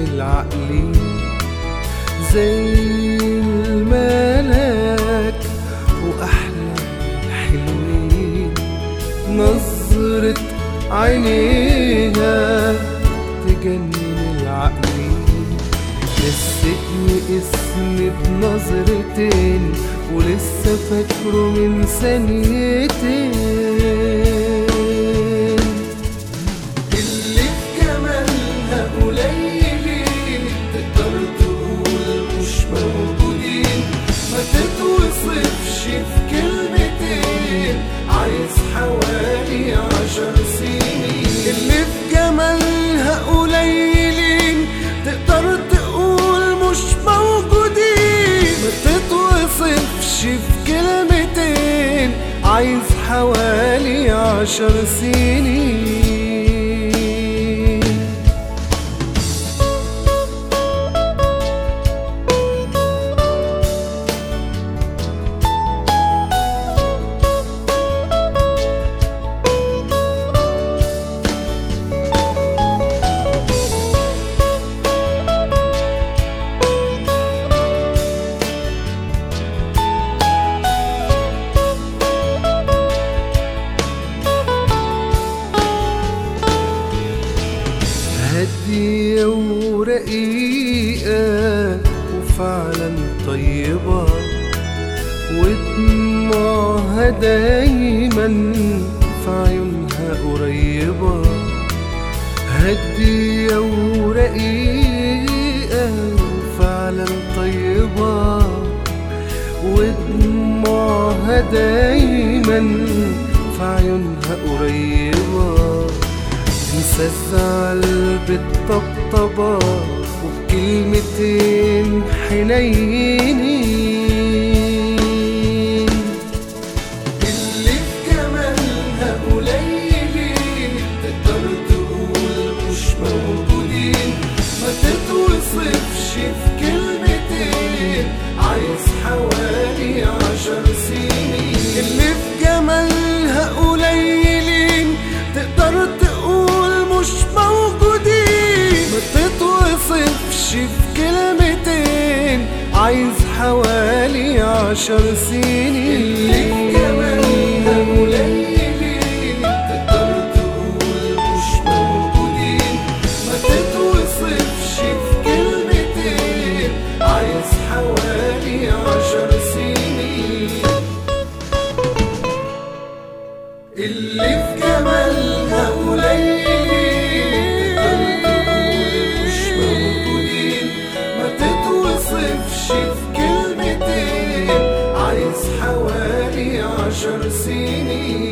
العقل زي الملاك وأحلى الحلوين نظرة عينيها تجنن العقل نسيتني اسمي بنظرتين ولسه فاكره من ثانيتين اللي في جمالها قليلين تقدر تقول مش موجودين ما تتوصفش في كلمتين عايز حوالي عشر سنين اللي في جمالها قليلين تقدر تقول مش موجودين ما تتوصفش في كلمتين عايز حوالي عشر سنين هادية ورقيقة وفعلا طيبة ودموعها دايما في عيونها قريبة هادية ورقيقة وفعلا طيبة ودموعها دايما في عيونها قريبة تنسى الزعل بالطبطبة وبكلمتين حنينين اللي في جمالها قليلين تقدر تقول مش موجودين ما تتوصفش في كلمتين عايز حوالي عشر سنين اللي في جمالها قليلين تقدر تقول مش موجودين ما تتوصفش في كلمتين عايز حوالي عشر سنين اللي في جمالها قليلين تقدر تقول مش موجودين ما تتوصفش في كلمتين عايز حوالي عشر سنين اللي في جمالها قليلين تقدر تقول مش موجودين ما تتوصفش في كلمتين عايز حوالي عشر سنين